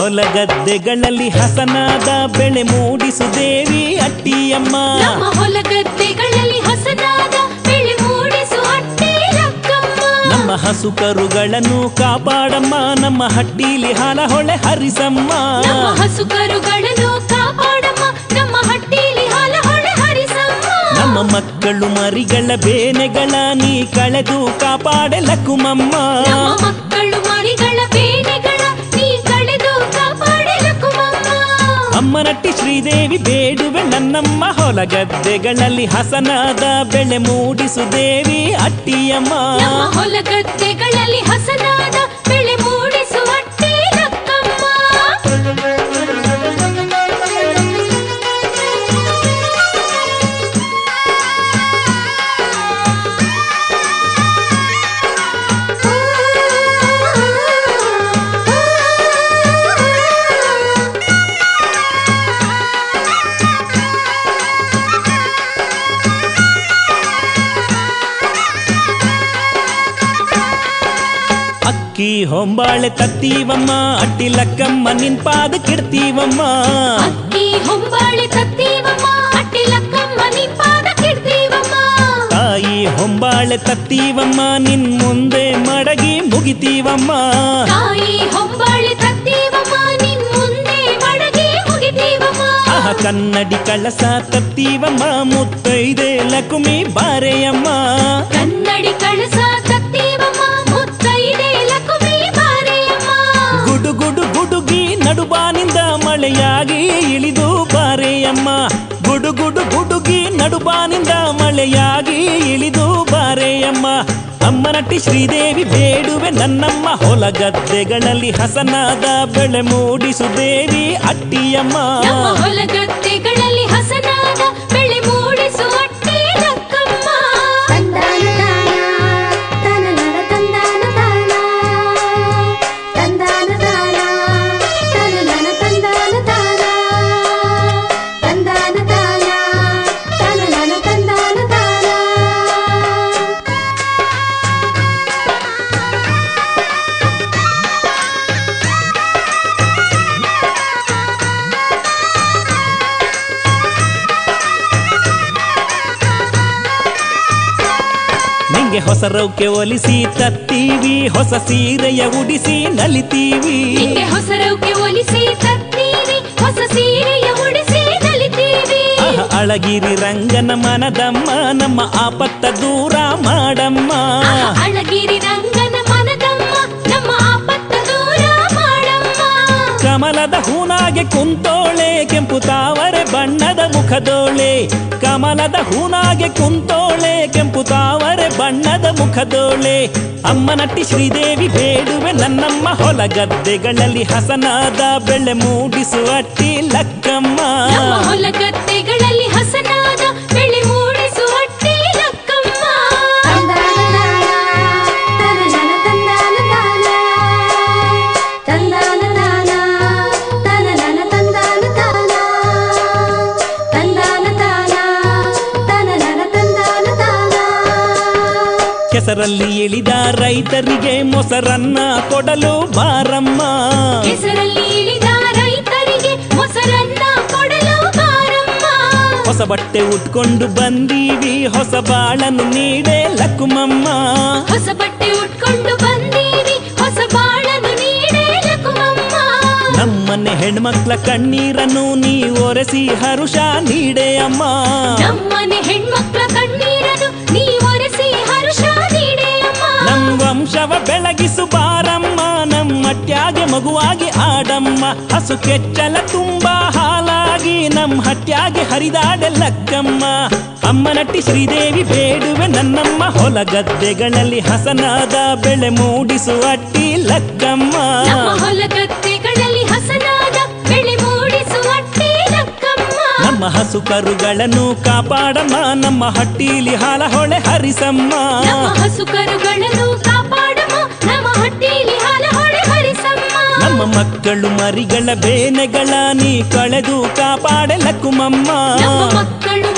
ಹೊಲ ಗದ್ದೆಗಳಲ್ಲಿ ಹಸನಾದ ಬೆಳೆ ಮೂಡಿಸು ದೇವಿ ಅಟ್ಟಿಯಮ್ಮ ನಮ್ಮ ಹೊಲ ಗದ್ದೆಗಳಲ್ಲಿ ಹಸನಾದ ಬೆಳೆ ಮೂಡಿಸು ಅಟ್ಟೆ ಲಕ್ಕಮ್ಮ ನಮ್ಮ ಹಸು ಕರುಗಳನ್ನು ಕಾಪಾಡಮ್ಮ ನಮ್ಮ ಹಟ್ಟಿಲಿ ಹಾಲ ಹೊಳೆ ಹರಿಸಮ್ಮ ನಮ್ಮ ಹಸು ಕರುಗಳನ್ನು ಕಾಪಾಡಮ್ಮ ನಮ್ಮ ಹಟ್ಟಿಲಿ ಹಾಲ ಹೊಳೆ ಹರಿಸಮ್ಮ ನಮ್ಮ ಮಕ್ಕಳು ಮರಿಗಳ ಬೇನೆಗಳ ನೀ ಕಳೆದು ಕಾಪಾಡೆ ಲಕುಮಮ್ಮ ನಮ್ಮ ಮಕ್ಕಳು ಮರಿಗಳ ಬೇನೆಗಳ ನೀ ಕಳೆದು ಕಾಪಾಡೆ ಲಕ್ಕುಮಮ್ಮ ಅಮ್ಮನಟ್ಟಿ ಶ್ರೀದೇವಿ ಬೇಡುವೆ ನನ್ನಮ್ಮ ಹೊಲ ಗದ್ದೆಗಳಲ್ಲಿ ಹಸನಾದ ಬೆಳೆ ಮೂಡಿಸು ದೇವಿ ಅಟ್ಟಿಯಮ್ಮ ನಮ್ಮ ಹೊಲ ಗದ್ದೆಗಳಲ್ಲಿ ಹಸನಾದ ಬೆಳೆ ಮೂಡಿಸು ಅಟ್ಟೆ ಲಕ್ಕಮ್ಮ ಅಕ್ಕಿ ಹೊಂಬಾಳೆ ತತ್ತೀವಮ್ಮ ಅಟ್ಟಿ ಲಕ್ಕಮ್ಮ ನಿನ್ ಪಾದ ಕಿಡ್ತೀವಮ್ಮ ಅಕ್ಕಿ ಹೊಂಬಾಳೆ ತತ್ತೀವಮ್ಮ ಅಟ್ಟಿ ಲಕ್ಕಮ್ಮ ನಿಪಾದ ಕಿಡ್ತೀವಮ್ಮ ತಾಯಿ ಹೊಂಬಾಳೆ ತತ್ತೀವಮ್ಮ ನಿನ್ ಮುಂದೆ ಮಡಗಿ ಮುಗಿತೀವಮ್ಮ ತಾಯಿ ಹೊಂಬಾಳೆ ತತ್ತೀವಮ್ಮ ನಿನ್ ಮುಂದೆ ಮಡಗಿ ಮುಗಿತೀವಮ್ಮ ಆಹ ಕನ್ನಡಿ ಕಳಸ ತತ್ತೀವಮ್ಮ ಮುತ್ತೈದೆ ಲಕುಮಿ ಬಾರೆಯಮ್ಮ ಕನ್ನಡಿ ಕಳಸ ತತ್ತೀವಮ್ಮ ಮುತ್ತೈದೆ ಲಕುಮಿ ಬಾರೆಯಮ್ಮ ಗುಡು ಗುಡು ಗುಡುಗಿ ನಡುಬಾನಿಂದ ಮಳೆಯಾಗಿ ಇಳಿದು ಬಾರೆಯಮ್ಮ ಗುಡು ಗುಡು ಗುಡುಗಿ ನಡುಬಾನಿಂದ ಮಳೆಯಾಗಿ ಇಳಿದು ಬಾರೆಯಮ್ಮ ಅಮ್ಮನಟ್ಟಿ ಶ್ರೀದೇವಿ ಬೇಡುವೆ ನನ್ನಮ್ಮ ಹೊಲ ಗದ್ದೆಗಳಲ್ಲಿ ಹಸನಾದ ಬೆಳೆ ಮೂಡಿಸು ದೇವಿ ಅಟ್ಟಿಯಮ್ಮ ನಮ್ಮ ಹೊಲ ಗದ್ದೆಗಳಲ್ಲಿ ಹಸನಾದ ಬೆಳೆ ಮೂಡಿಸು ಅಟ್ಟೆ ಲಕ್ಕಮ್ಮ ತಂದಾನ ತಾನ ತನನನ ತಂದಾನ ತಾನ ತಂದಾನ ತಾನ ತನನನ ತಂದಾನ ತಾನ ತಂದಾನ ತಾನ ತನನನ ತಂದಾನ ತಾನ ನಿಂಗೆ ಹೊಸ ರೌಕೆ ಒಲಿಸಿ ತತ್ತೀವಿ ಹೊಸ ಸೀರೆಯ ಉಡಿಸಿ ನಲಿತೀವಿ ನಿಂಗೆ ಹೊಸರೌಕೆ ಒಲಿಸಿ ತತ್ತೀವಿ ಹೊಸ ಸೀರೆಯ ಉಡಿಸಿ ನಲಿತೀವಿ ಆಹ, ಅಳಗಿರಿ ರಂಗನ ಮನದಮ್ಮ ನಮ್ಮ ಆಪತ್ತ ದೂರ ಮಾಡಮ್ಮ ಆಹ, ಅಳಗಿರಿ ರಂಗನ ಮನದಮ್ಮ ನಮ್ಮ ಆಪತ್ತ ದೂರ ಮಾಡಮ್ಮ ಕಮಲದ ಹೂನಾಗೆ ಕುಂತೋಳೆ ಕೆಂಪು ತಾವರೆ ಬಣ್ಣದ ಮುಖದೋಳೆ ಕಮಲದ ಹೂನಾಗೆ ಕುಂತೋಳೆ ಕೆಂಪು ತಾವರೆ ಬಣ್ಣದ ಮುಖದೋಳೆ ಅಮ್ಮನಟ್ಟಿ ಶ್ರೀದೇವಿ ಬೇಡುವೆ ನನ್ನಮ್ಮ ಹೊಲ ಗದ್ದೆಗಳಲ್ಲಿ ಹಸನಾದ ಬೆಳೆ ಮೂಡಿಸುವ ಅಟ್ಟಿ ಲಕ್ಕಮ್ಮ ನಮ್ಮ ಹೊಲ ಗದ್ದೆಗಳಲ್ಲಿ ಹಸನಾದ ಬೆಳೆ ಮೂಡಿಸು ಅಟ್ಟೆ ಲಕ್ಕಮ್ಮ ತಂದಾನ ತಾನ ತನನನ ತಂದಾನ ತಾನ ತಂದಾನ ತಾನ ತನನನ ತಂದಾನ ತಾನ ತಂದಾನ ತಾನ ತನನನ ತಂದಾನ ತಾನ ಕೆಸರಲ್ಲಿ ಇಳಿದ ರೈತರಿಗೆ ಮೊಸರನ್ನ ಕೊಡಲು ಬಾರಮ್ಮ ಹೆಸರಲ್ಲಿ ಇಳಿದ ರೈತರಿಗೆ ಮೊಸರನ್ನ ಕೊಡಲು ಬಾರಮ್ಮ ಹೊಸ ಬಟ್ಟೆ ಉಟ್ಕೊಂಡು ಬಂದೀವಿ ಹೊಸ ಬಾಳನ್ನು ನೀಡೆ ಲಕ್ಕುಮಮ್ಮ ಹೊಸ ಬಟ್ಟೆ ಉಟ್ಕೊಂಡು ಬಂದೀವಿ ಹೊಸ ಬಾಳನ್ನು ನೀಡೇ ಲಕುಮಮ್ಮ ನಮ್ಮನೆ ಹೆಣ್ಮಕ್ಳ ಕಣ್ಣೀರನ್ನು ನೀ ಒರೆಸಿ ಹರುಷ ನೀಡೆ ಅಮ್ಮ ನಮ್ಮನೆ ಹೆಣ್ಮಕ್ಳ ಕಣ್ಣೀರನ್ನು ನೀ ಒರೆಸಿ ಹರುಷ ನೀಡೇ ಅಮ್ಮ ನಮ್ ವಂಶವ ಬೆಳಗಿಸು ಬಾರಮ್ಮ ನಮ್ಮಟ್ಯಾಗೆ ಮಗುವಾಗಿ ಆಡಮ್ಮ ಹಸು ಕೆಚ್ಚಲ ತುಂಬಾ ಹಾಲಾಗಿ ನಮ್ ಹಟ್ಯಾಗೆ ಹರಿದಾಡೆ ಲಕ್ಕಮ್ಮ ಅಮ್ಮನಟ್ಟಿ ಶ್ರೀದೇವಿ ಬೇಡುವೆ ನನ್ನಮ್ಮ ಹೊಲ ಗದ್ದೆಗಳಲ್ಲಿ ಹಸನಾದ ಬೆಳೆ ಮೂಡಿಸು ಅಟ್ಟಿ ಲಕ್ಕಮ್ಮ ನಮ್ಮ ಹೊಲ ಗದ್ದೆಗಳಲ್ಲಿ ಹಸನಾದ ಬೆಳೆ ಮೂಡಿಸುವ ಅಟ್ಟೆ ಲಕ್ಕಮ್ಮ ನಮ್ಮ ಹಸು ಕರುಗಳನ್ನು ಕಾಪಾಡಮ್ಮ ನಮ್ಮ ಹಟ್ಟಿಲಿ ಹಾಲ ಹೊಳೆ ಹರಿಸಮ್ಮ ನಮ್ಮ ಹಸು ಕರುಗಳನ್ನು ಕಾಪಾಡಮ್ಮ ನಮ್ಮ ಹಟ್ಟಿಲಿ ಹಾಲ ಹೊಳೆ ಹರಿಸಮ್ಮ ನಮ್ಮ ಮಕ್ಕಳು ಮರಿಗಳ ಬೇನೆಗಳ ನೀ ಕಳೆದು ಕಾಪಾಡೆ ಲಕ್ಕುಮಮ್ಮ ನಮ್ಮ ಮಕ್ಕಳು